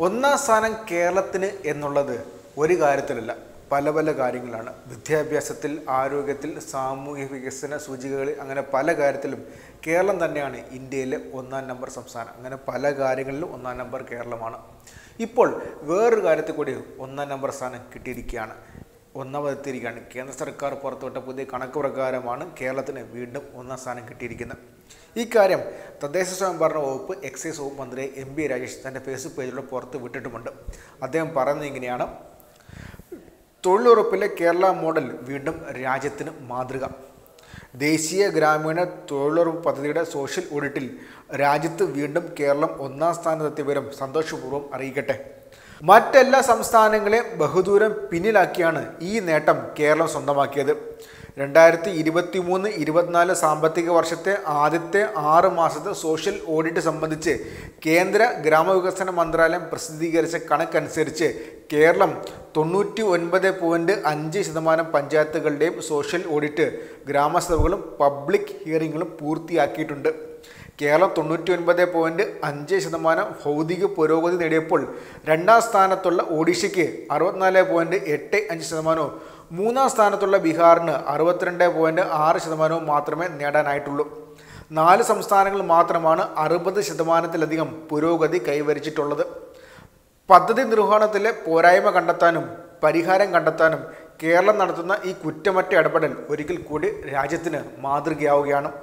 ഒന്നാം സ്ഥാനം കേരളത്തിന് എന്നുള്ളത് ഒരു കാര്യത്തിലല്ല പല പല കാര്യങ്ങളാണ് വിദ്യാഭ്യാസത്തിൽ ആരോഗ്യത്തിൽ സാമൂഹ്യ വികസന സൂചികകളിൽ അങ്ങനെ പല കാര്യത്തിലും കേരളം തന്നെയാണ് ഇന്ത്യയിലെ ഒന്നാം നമ്പർ സംസ്ഥാനം അങ്ങനെ പല കാര്യങ്ങളിലും ഒന്നാം നമ്പർ കേരളമാണ് ഇപ്പോൾ വേറൊരു കാര്യത്തിൽ കൂടി ഒന്നാം നമ്പർ സ്ഥാനം കിട്ടിയിരിക്കുകയാണ് ഒന്നാമതെത്തിയിരിക്കുകയാണ് കേന്ദ്ര സർക്കാർ പുറത്തുവിട്ട പുതിയ കണക്ക് പ്രകാരമാണ് കേരളത്തിന് വീണ്ടും ഒന്നാം സ്ഥാനം കിട്ടിയിരിക്കുന്നത് ഈ കാര്യം തദ്ദേശ സ്വയംഭരണ വകുപ്പ് എക്സൈസ് വകുപ്പ് മന്ത്രി എം ബി രാജേഷ് തൻ്റെ ഫേസ്ബുക്ക് പേജിലൂടെ പുറത്ത് വിട്ടിട്ടുമുണ്ട് അദ്ദേഹം പറയുന്നത് ഇങ്ങനെയാണ് തൊഴിലുറപ്പിലെ കേരള മോഡൽ വീണ്ടും രാജ്യത്തിന് മാതൃക ദേശീയ ഗ്രാമീണ തൊഴിലുറപ്പ് പദ്ധതിയുടെ സോഷ്യൽ ഓഡിറ്റിൽ രാജ്യത്ത് വീണ്ടും കേരളം ഒന്നാം സ്ഥാനത്തെത്തിയ വിവരം സന്തോഷപൂർവ്വം അറിയിക്കട്ടെ മറ്റെല്ലാ സംസ്ഥാനങ്ങളെയും ബഹുദൂരം പിന്നിലാക്കിയാണ് ഈ നേട്ടം കേരളം സ്വന്തമാക്കിയത് രണ്ടായിരത്തി ഇരുപത്തി മൂന്ന് ഇരുപത്തിനാല് സാമ്പത്തിക വർഷത്തെ ആദ്യത്തെ ആറ് മാസത്തെ സോഷ്യൽ ഓഡിറ്റ് സംബന്ധിച്ച് കേന്ദ്ര ഗ്രാമവികസന മന്ത്രാലയം പ്രസിദ്ധീകരിച്ച കണക്കനുസരിച്ച് കേരളം തൊണ്ണൂറ്റി ഒൻപത് പോയിൻറ്റ് അഞ്ച് ശതമാനം പഞ്ചായത്തുകളുടെയും സോഷ്യൽ ഓഡിറ്റ് ഗ്രാമസഭകളും പബ്ലിക് ഹിയറിങ്ങുകളും പൂർത്തിയാക്കിയിട്ടുണ്ട് കേരളം തൊണ്ണൂറ്റി ഒൻപത് പോയിൻറ്റ് അഞ്ച് ശതമാനം ഭൗതിക പുരോഗതി നേടിയപ്പോൾ രണ്ടാം സ്ഥാനത്തുള്ള ഒഡീഷയ്ക്ക് അറുപത്തിനാല് പോയിൻറ്റ് എട്ട് അഞ്ച് ശതമാനവും മൂന്നാം സ്ഥാനത്തുള്ള ബീഹാറിന് അറുപത്തിരണ്ട് പോയിൻറ്റ് ആറ് ശതമാനവും മാത്രമേ നേടാനായിട്ടുള്ളൂ നാല് സംസ്ഥാനങ്ങൾ മാത്രമാണ് അറുപത് ശതമാനത്തിലധികം പുരോഗതി കൈവരിച്ചിട്ടുള്ളത് പദ്ധതി നിർവഹണത്തിലെ പോരായ്മ കണ്ടെത്താനും പരിഹാരം കണ്ടെത്താനും കേരളം നടത്തുന്ന ഈ കുറ്റമറ്റ ഇടപെടൽ ഒരിക്കൽ കൂടി രാജ്യത്തിന് മാതൃകയാവുകയാണ്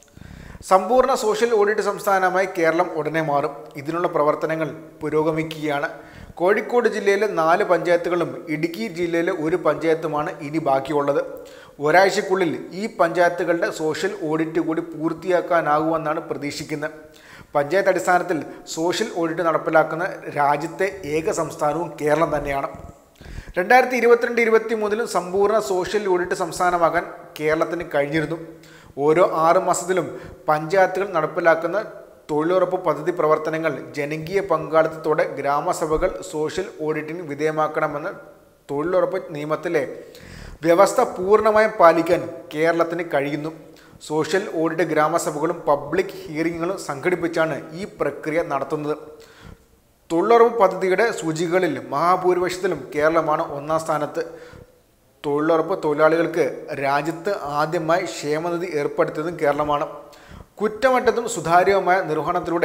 സമ്പൂർണ്ണ സോഷ്യൽ ഓഡിറ്റ് സംസ്ഥാനമായി കേരളം ഉടനെ മാറും ഇതിനുള്ള പ്രവർത്തനങ്ങൾ പുരോഗമിക്കുകയാണ് കോഴിക്കോട് ജില്ലയിലെ നാല് പഞ്ചായത്തുകളും ഇടുക്കി ജില്ലയിലെ ഒരു പഞ്ചായത്തുമാണ് ഇനി ബാക്കിയുള്ളത് ഒരാഴ്ചക്കുള്ളിൽ ഈ പഞ്ചായത്തുകളുടെ സോഷ്യൽ ഓഡിറ്റ് കൂടി പൂർത്തിയാക്കാനാകുമെന്നാണ് പ്രതീക്ഷിക്കുന്നത് പഞ്ചായത്ത് അടിസ്ഥാനത്തിൽ സോഷ്യൽ ഓഡിറ്റ് നടപ്പിലാക്കുന്ന രാജ്യത്തെ ഏക സംസ്ഥാനവും കേരളം തന്നെയാണ് രണ്ടായിരത്തി ഇരുപത്തിരണ്ട് ഇരുപത്തി മൂന്നിലും സമ്പൂർണ്ണ സോഷ്യൽ ഓഡിറ്റ് സംസ്ഥാനമാകാൻ കേരളത്തിന് കഴിഞ്ഞിരുന്നു ഓരോ ആറ് മാസത്തിലും പഞ്ചായത്തുകൾ നടപ്പിലാക്കുന്ന തൊഴിലുറപ്പ് പദ്ധതി പ്രവർത്തനങ്ങൾ ജനകീയ പങ്കാളിത്തത്തോടെ ഗ്രാമസഭകൾ സോഷ്യൽ ഓഡിറ്റിന് വിധേയമാക്കണമെന്ന തൊഴിലുറപ്പ് നിയമത്തിലെ വ്യവസ്ഥ പൂർണ്ണമായും പാലിക്കാൻ കേരളത്തിന് കഴിയുന്നു സോഷ്യൽ ഓഡിറ്റ് ഗ്രാമസഭകളും പബ്ലിക് ഹിയറിങ്ങുകളും സംഘടിപ്പിച്ചാണ് ഈ പ്രക്രിയ നടത്തുന്നത് തൊഴിലുറപ്പ് പദ്ധതിയുടെ സൂചികകളിൽ മഹാഭൂരിപക്ഷത്തിലും കേരളമാണ് ഒന്നാം സ്ഥാനത്ത് തൊഴിലുറപ്പ് തൊഴിലാളികൾക്ക് രാജ്യത്ത് ആദ്യമായി ക്ഷേമനിധി ഏർപ്പെടുത്തിയതും കേരളമാണ് കുറ്റമറ്റതും സുതാര്യവുമായ നിർവഹണത്തിലൂടെ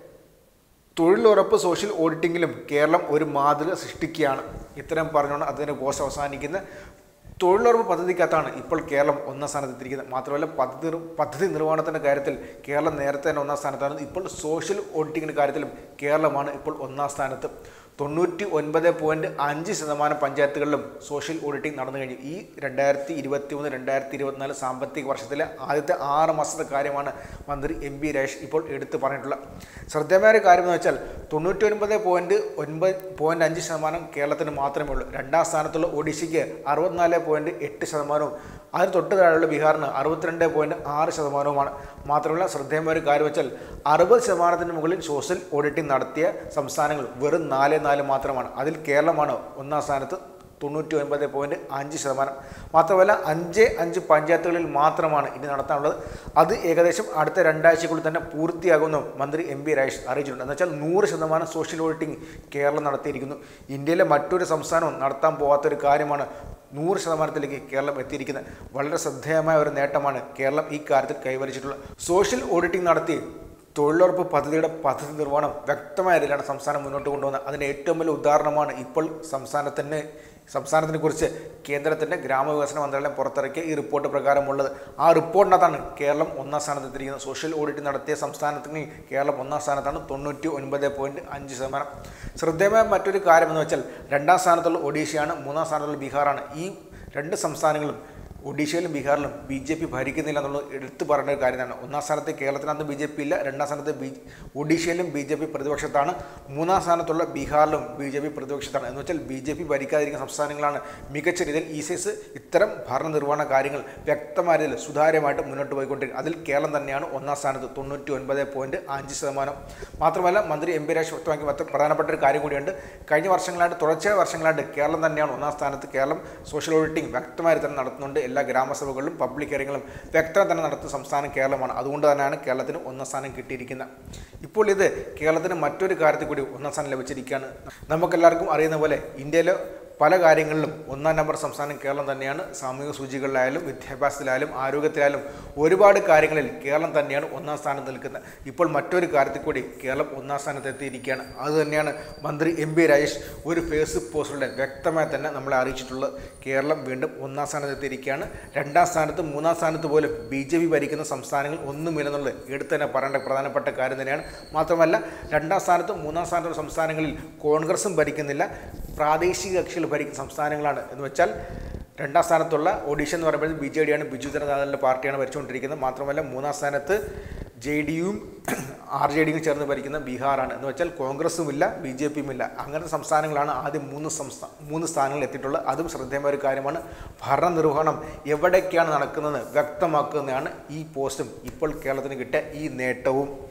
തൊഴിലുറപ്പ് സോഷ്യൽ ഓഡിറ്റിങ്ങിലും കേരളം ഒരു മാതൃക സൃഷ്ടിക്കുകയാണ് ഇത്തരം പറഞ്ഞുകൊണ്ട് അതിൻ്റെ പോസ്റ്റ് അവസാനിക്കുന്ന തൊഴിലുറപ്പ് പദ്ധതിക്കകത്താണ് ഇപ്പോൾ കേരളം ഒന്നാം സ്ഥാനത്തെത്തിയിരിക്കുന്നത് മാത്രമല്ല പദ്ധതി പദ്ധതി നിർവഹണത്തിൻ്റെ കാര്യത്തിൽ കേരളം നേരത്തെ തന്നെ ഒന്നാം സ്ഥാനത്താണ് ഇപ്പോൾ സോഷ്യൽ ഓഡിറ്റിങ്ങിൻ്റെ കാര്യത്തിലും കേരളമാണ് ഇപ്പോൾ ഒന്നാം സ്ഥാനത്ത് തൊണ്ണൂറ്റി ഒൻപത് പോയിൻറ്റ് അഞ്ച് ശതമാനം പഞ്ചായത്തുകളിലും സോഷ്യൽ ഓഡിറ്റിംഗ് നടന്നു കഴിഞ്ഞു ഈ രണ്ടായിരത്തി ഇരുപത്തി മൂന്ന് രണ്ടായിരത്തി ഇരുപത്തിനാല് സാമ്പത്തിക വർഷത്തിലെ ആദ്യത്തെ ആറ് മാസത്തെ കാര്യമാണ് മന്ത്രി എം പി രാജേഷ് ഇപ്പോൾ എടുത്തു പറഞ്ഞിട്ടുള്ളത് ശ്രദ്ധേയമായ ഒരു കാര്യം എന്ന് വെച്ചാൽ തൊണ്ണൂറ്റി ഒൻപത് പോയിൻറ്റ് ഒൻപത് പോയിൻറ്റ് അഞ്ച് ശതമാനം കേരളത്തിന് മാത്രമേ ഉള്ളൂ രണ്ടാം സ്ഥാനത്തുള്ള ഒഡീഷയ്ക്ക് അറുപത്തിനാല് പോയിൻറ്റ് എട്ട് ശതമാനവും അതിന് തൊട്ട് താഴെയുള്ള ബീഹാറിന് അറുപത്തിരണ്ട് പോയിൻറ്റ് ആറ് ശതമാനവുമാണ് മാത്രമല്ല ശ്രദ്ധേയമായ ഒരു കാര്യം വെച്ചാൽ അറുപത് ശതമാനത്തിന് മുകളിൽ സോഷ്യൽ ഓഡിറ്റിംഗ് നടത്തിയ സംസ്ഥാനങ്ങൾ വെറും നാല് നാല് മാത്രമാണ് അതിൽ കേരളമാണ് ഒന്നാം സ്ഥാനത്ത് തൊണ്ണൂറ്റി ഒൻപത് പോയിൻറ്റ് അഞ്ച് ശതമാനം മാത്രമല്ല അഞ്ച് അഞ്ച് പഞ്ചായത്തുകളിൽ മാത്രമാണ് ഇനി നടത്താനുള്ളത് അത് ഏകദേശം അടുത്ത രണ്ടാഴ്ചക്കുള്ളിൽ തന്നെ പൂർത്തിയാകുമെന്നും മന്ത്രി എം പി രാജേഷ് അറിയിച്ചിട്ടുണ്ട് എന്ന് വെച്ചാൽ നൂറ് ശതമാനം സോഷ്യൽ ഓഡിറ്റിംഗ് കേരളം നടത്തിയിരിക്കുന്നു ഇന്ത്യയിലെ മറ്റൊരു സംസ്ഥാനവും നടത്താൻ പോകാത്തൊരു കാര്യമാണ് നൂറ് ശതമാനത്തിലേക്ക് കേരളം എത്തിയിരിക്കുന്നത് വളരെ ശ്രദ്ധേയമായ ഒരു നേട്ടമാണ് കേരളം ഈ കാര്യത്തിൽ കൈവരിച്ചിട്ടുള്ളത് സോഷ്യൽ ഓഡിറ്റിംഗ് നടത്തി തൊഴിലുറപ്പ് പദ്ധതിയുടെ പദ്ധതി നിർവഹണം വ്യക്തമായ രീതിയിലാണ് സംസ്ഥാനം മുന്നോട്ട് കൊണ്ടുവന്നത് അതിന് ഏറ്റവും വലിയ ഉദാഹരണമാണ് ഇപ്പോൾ സംസ്ഥാനത്തിന് സംസ്ഥാനത്തിനെ കുറിച്ച് കേന്ദ്രത്തിൻ്റെ ഗ്രാമവികസന മന്ത്രാലയം പുറത്തിറക്കിയ ഈ റിപ്പോർട്ട് പ്രകാരമുള്ളത് ആ റിപ്പോർട്ടിനകത്താണ് കേരളം ഒന്നാം സ്ഥാനത്തെത്തിയിരിക്കുന്നത് സോഷ്യൽ ഓഡിറ്റ് നടത്തിയ സംസ്ഥാനത്തിന് കേരളം ഒന്നാം സ്ഥാനത്താണ് തൊണ്ണൂറ്റി ഒൻപത് പോയിൻറ്റ് അഞ്ച് ശതമാനം ശ്രദ്ധേയമായ മറ്റൊരു കാര്യമെന്ന് വെച്ചാൽ രണ്ടാം സ്ഥാനത്തുള്ള ഒഡീഷയാണ് മൂന്നാം സ്ഥാനത്തുള്ള ബീഹാറാണ് ഈ രണ്ട് സംസ്ഥാനങ്ങളും ഒഡീഷയിലും ബീഹാറിലും ബി ജെ പി ഭരിക്കുന്നില്ല എന്നുള്ളത് എടുത്തു പറയേണ്ട ഒരു കാര്യമാണ് ഒന്നാം സ്ഥാനത്ത് കേരളത്തിനകത്ത് ബി ജെ പി ഇല്ല രണ്ടാം സ്ഥാനത്ത് ബി ഒഡീഷയിലും ബി ജെ പി പ്രതിപക്ഷത്താണ് മൂന്നാം സ്ഥാനത്തുള്ള ബീഹാറിലും ബി ജെ പി പ്രതിപക്ഷത്താണ് എന്ന് വെച്ചാൽ ബി ജെ പി ഭരിക്കാതിരിക്കുന്ന സംസ്ഥാനങ്ങളാണ് മികച്ച രീതിയിൽ ഈ സൈസ് ഇത്തരം ഭരണനിർവഹണ കാര്യങ്ങൾ വ്യക്തമായ രീതിയിൽ സുതാര്യമായിട്ട് മുന്നോട്ട് പോയിക്കൊണ്ടിരിക്കുന്നത് അതിൽ കേരളം തന്നെയാണ് ഒന്നാം സ്ഥാനത്ത് തൊണ്ണൂറ്റി ഒൻപത് പോയിൻറ്റ് അഞ്ച് ശതമാനം മാത്രമല്ല മന്ത്രി എം പി രാജ് വ്യക്തമാക്കി മറ്റ് പ്രധാനപ്പെട്ട ഒരു കാര്യം കൂടിയുണ്ട് കഴിഞ്ഞ വർഷങ്ങളായിട്ട് തുടർച്ചയായ വർഷങ്ങളായിട്ട് കേരളം തന്നെയാണ് ഒന്നാം സ്ഥാനത്ത് കേരളം സോഷ്യൽ ഓഡിറ്റിംഗ് വ്യക്തമായി തന്നെ നടത്തുന്നുണ്ട് എല്ലാ ഗ്രാമസഭകളിലും പബ്ലിക് ഹിയറിങ്ങളും വ്യക്തത തന്നെ നടത്തുന്ന സംസ്ഥാനം കേരളമാണ് അതുകൊണ്ട് തന്നെയാണ് കേരളത്തിന് ഒന്നാം സ്ഥാനം കിട്ടിയിരിക്കുന്നത് ഇപ്പോൾ ഇത് കേരളത്തിന് മറ്റൊരു കാര്യത്തിൽ കൂടി ഒന്നാം സ്ഥാനം ലഭിച്ചിരിക്കുകയാണ് നമുക്കെല്ലാവർക്കും അറിയുന്ന പോലെ ഇന്ത്യയിലെ പല കാര്യങ്ങളിലും ഒന്നാം നമ്പർ സംസ്ഥാനം കേരളം തന്നെയാണ് സാമൂഹിക സൂചികളിലായാലും വിദ്യാഭ്യാസത്തിലായാലും ആരോഗ്യത്തിലായാലും ഒരുപാട് കാര്യങ്ങളിൽ കേരളം തന്നെയാണ് ഒന്നാം സ്ഥാനത്ത് നിൽക്കുന്നത് ഇപ്പോൾ മറ്റൊരു കാര്യത്തിൽ കൂടി കേരളം ഒന്നാം സ്ഥാനത്ത് എത്തിയിരിക്കുകയാണ് അതുതന്നെയാണ് മന്ത്രി എം പി രാജേഷ് ഒരു ഫേസ്ബുക്ക് പോസ്റ്റിലൂടെ വ്യക്തമായി തന്നെ നമ്മളെ അറിയിച്ചിട്ടുള്ളത് കേരളം വീണ്ടും ഒന്നാം സ്ഥാനത്ത് എത്തിയിരിക്കുകയാണ് രണ്ടാം സ്ഥാനത്ത് മൂന്നാം സ്ഥാനത്ത് പോലും ബി ജെ പി ഭരിക്കുന്ന സംസ്ഥാനങ്ങൾ ഒന്നുമില്ലെന്നുള്ളത് എടുത്തു തന്നെ പറയേണ്ട പ്രധാനപ്പെട്ട കാര്യം തന്നെയാണ് മാത്രമല്ല രണ്ടാം സ്ഥാനത്തും മൂന്നാം സ്ഥാനത്തും സംസ്ഥാനങ്ങളിൽ കോൺഗ്രസും ഭരിക്കുന്നില്ല പ്രാദേശിക കക്ഷികൾ ഭരിക്കുന്ന സംസ്ഥാനങ്ങളാണ് എന്ന് വെച്ചാൽ രണ്ടാം സ്ഥാനത്തുള്ള ഒഡീഷ എന്ന് പറയുമ്പോൾ ബി ജെ ഡി ആണ് ബിജു ജനതാദളിൻ്റെ പാർട്ടിയാണ് ഭരിച്ചുകൊണ്ടിരിക്കുന്നത് മാത്രമല്ല മൂന്നാം സ്ഥാനത്ത് ജെ ഡിയും ആർ ജെ ഡിയും ചേർന്ന് ഭരിക്കുന്ന ബീഹാറാണ് എന്ന് വെച്ചാൽ കോൺഗ്രസും ഇല്ല ബി ജെ പിയും ഇല്ല അങ്ങനത്തെ സംസ്ഥാനങ്ങളാണ് ആദ്യം മൂന്ന് സംസ്ഥാന മൂന്ന് സ്ഥാനങ്ങളിൽ എത്തിയിട്ടുള്ളത് അതും ശ്രദ്ധേയമായ ഒരു കാര്യമാണ് ഭരണനിർവഹണം എവിടേക്കാണ് നടക്കുന്നത് വ്യക്തമാക്കുന്നതാണ് ഈ പോസ്റ്റും ഇപ്പോൾ കേരളത്തിന് കിട്ടിയ ഈ നേട്ടവും